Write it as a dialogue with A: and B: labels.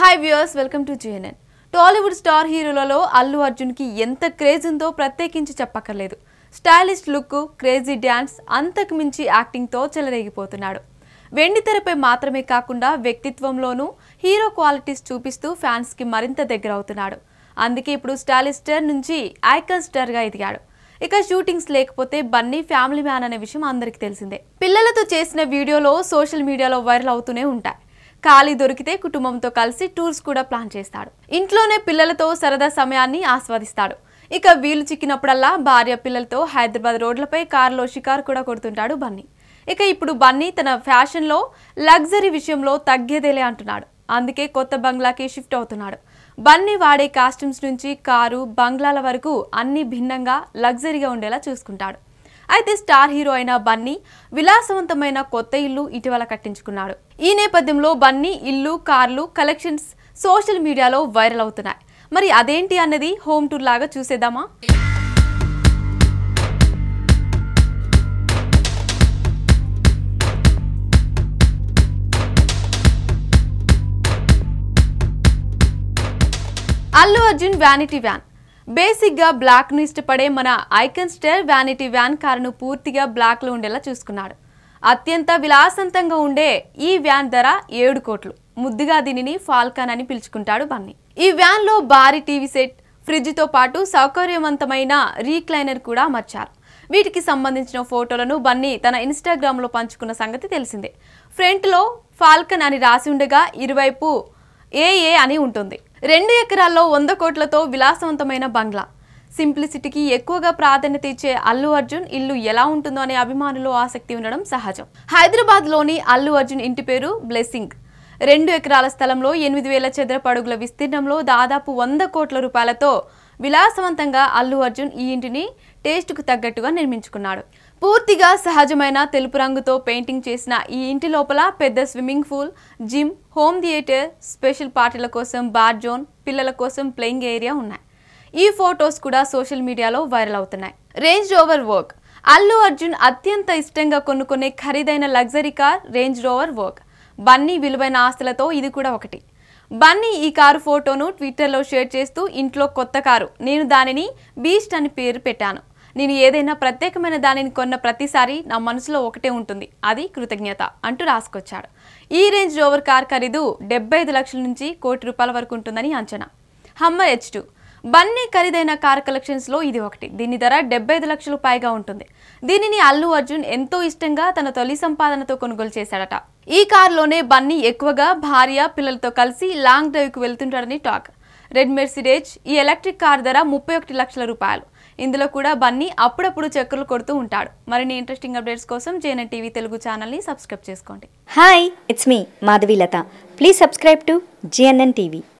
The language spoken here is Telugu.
A: hi viewers welcome to GNN Tollywood star హీరోలలో అల్లు అర్జున్కి ఎంత క్రేజ్ ఉందో ప్రత్యేకించి చెప్పక్కర్లేదు స్టైలిష్ లుక్ క్రేజీ డ్యాన్స్ అంతకు మించి యాక్టింగ్తో చెలరేగిపోతున్నాడు వెండి తెరపై మాత్రమే కాకుండా వ్యక్తిత్వంలోనూ హీరో క్వాలిటీస్ చూపిస్తూ ఫ్యాన్స్కి మరింత దగ్గర అవుతున్నాడు అందుకే ఇప్పుడు స్టైలిష్ స్టార్ నుంచి ఐకాన్ స్టార్గా ఎదిగాడు ఇక షూటింగ్స్ లేకపోతే బన్నీ ఫ్యామిలీ మ్యాన్ అనే విషయం అందరికీ తెలిసిందే పిల్లలతో చేసిన వీడియోలో సోషల్ మీడియాలో వైరల్ అవుతూనే ఉంటాయి ఖాళీ దొరికితే కుటుంబంతో కలిసి టూర్స్ కూడా ప్లాన్ చేస్తాడు ఇంట్లోనే పిల్లలతో సరదా సమయాన్ని ఆస్వాదిస్తాడు ఇక వీలు చిక్కినప్పుడల్లా భార్య పిల్లలతో హైదరాబాద్ రోడ్లపై కారులో షికారు కూడా కొడుతుంటాడు బన్నీ ఇక ఇప్పుడు బన్నీ తన ఫ్యాషన్లో లగ్జరీ విషయంలో తగ్గేదేలే అంటున్నాడు అందుకే కొత్త బంగ్లాకి షిఫ్ట్ అవుతున్నాడు బన్నీ వాడే కాస్ట్యూమ్స్ నుంచి కారు బంగ్లాల వరకు అన్ని భిన్నంగా లగ్జరీగా ఉండేలా చూసుకుంటాడు అయితే స్టార్ హీరో అయిన బన్నీ విలాసవంతమైన కొత్త ఇల్లు ఇటీవల కట్టించుకున్నాడు ఈ నేపథ్యంలో బన్నీ ఇల్లు కార్లు కలెక్షన్స్ సోషల్ మీడియాలో వైరల్ అవుతున్నాయి మరి అదేంటి అన్నది హోమ్ టూర్ లాగా చూసేద్దామా అల్లు అర్జున్ వ్యానిటీ వ్యాన్ బేసిక్గా బ్లాక్ను ఇష్టపడే మన ఐకన్ స్టార్ వ్యానిటీ వ్యాన్ కారును పూర్తిగా బ్లాక్లో ఉండేలా చూసుకున్నాడు అత్యంత విలాసంతంగా ఉండే ఈ వ్యాన్ ధర ఏడు కోట్లు ముద్దుగా దీనిని ఫాల్కాన్ అని పిలుచుకుంటాడు బన్నీ ఈ వ్యాన్లో భారీ టీవీ సెట్ ఫ్రిడ్జ్తో పాటు సౌకర్యవంతమైన రీక్లైనర్ కూడా అమర్చారు వీటికి సంబంధించిన ఫోటోలను బన్నీ తన ఇన్స్టాగ్రామ్లో పంచుకున్న సంగతి తెలిసిందే ఫ్రంట్లో ఫాల్కన్ అని రాసి ఉండగా ఇరువైపు ఏఏ అని ఉంటుంది రెండు ఎకరాల్లో వంద కోట్లతో విలాసవంతమైన బంగ్లా సింప్లిసిటీకి ఎక్కువగా ప్రాధాన్యత ఇచ్చే అల్లు అర్జున్ ఇల్లు ఎలా ఉంటుందో అనే అభిమానులు ఆసక్తి ఉండడం సహజం హైదరాబాద్లోని అల్లు అర్జున్ ఇంటి పేరు బ్లెస్సింగ్ రెండు ఎకరాల స్థలంలో ఎనిమిది వేల చదరపు అడుగుల విస్తీర్ణంలో దాదాపు వంద కోట్ల రూపాయలతో విలాసవంతంగా అల్లు అర్జున్ ఈ ఇంటిని టేస్ట్కు తగ్గట్టుగా నిర్మించుకున్నాడు పూర్తిగా సహజమైన తెలుపు రంగుతో పెయింటింగ్ చేసిన ఈ ఇంటి లోపల పెద్ద swimming pool gym home theatre special పార్టీల కోసం బార్ జోన్ పిల్లల కోసం ప్లేయింగ్ ఏరియా ఉన్నాయి ఈ ఫొటోస్ కూడా సోషల్ మీడియాలో వైరల్ అవుతున్నాయి రేంజ్ రోవర్ వర్క్ అల్లు అర్జున్ అత్యంత ఇష్టంగా కొనుక్కునే ఖరీదైన లగ్జరీ కార్ రేంజ్ రోవర్ వర్క్ బన్నీ విలువైన ఆస్తులతో ఇది కూడా ఒకటి బన్నీ ఈ కారు ఫోటోను ట్విట్టర్లో షేర్ చేస్తూ ఇంట్లో కొత్త కారు నేను దానిని బీస్ట్ అని పేరు పెట్టాను నేను ఏదైనా ప్రత్యేకమైన దానిని కొన్న ప్రతిసారి నా మనసులో ఒకటే ఉంటుంది అది కృతజ్ఞత అంటూ రాసుకొచ్చాడు ఈ రేంజ్ రోవర్ కార్ ఖరీదు డెబ్బై ఐదు లక్షల నుంచి కోటి రూపాయల వరకు ఉంటుందని అంచనా హమ్మర్ హెచ్ టూ బన్నీ ఖరీదైన కార్ కలెక్షన్స్ లో ఇది ఒకటి దీని ధర డెబ్బై ఐదు లక్షలు పైగా ఉంటుంది దీనిని అల్లు అర్జున్ ఎంతో ఇష్టంగా తన తొలి సంపాదనతో కొనుగోలు చేశాడట ఈ కారులోనే బన్నీ ఎక్కువగా భార్య పిల్లలతో కలిసి లాంగ్ డ్రైవ్ కు వెళ్తుంటాడని టాక్ రెడ్ మెర్సిడేజ్ ఈ ఎలక్ట్రిక్ కార్ ధర ముప్పై ఒకటి లక్షల రూపాయలు ఇందులో కూడా బన్నీ అప్పుడప్పుడు చక్కర్లు కొడుతూ ఉంటాడు మరిన్ని ఇంట్రెస్టింగ్ అప్డేట్స్ కోసం జేఎన్ఎన్ టీవీ తెలుగు ఛానల్ని సబ్స్క్రైబ్ చేసుకోండి
B: hi it's me Madhavi Latha please subscribe to GNN TV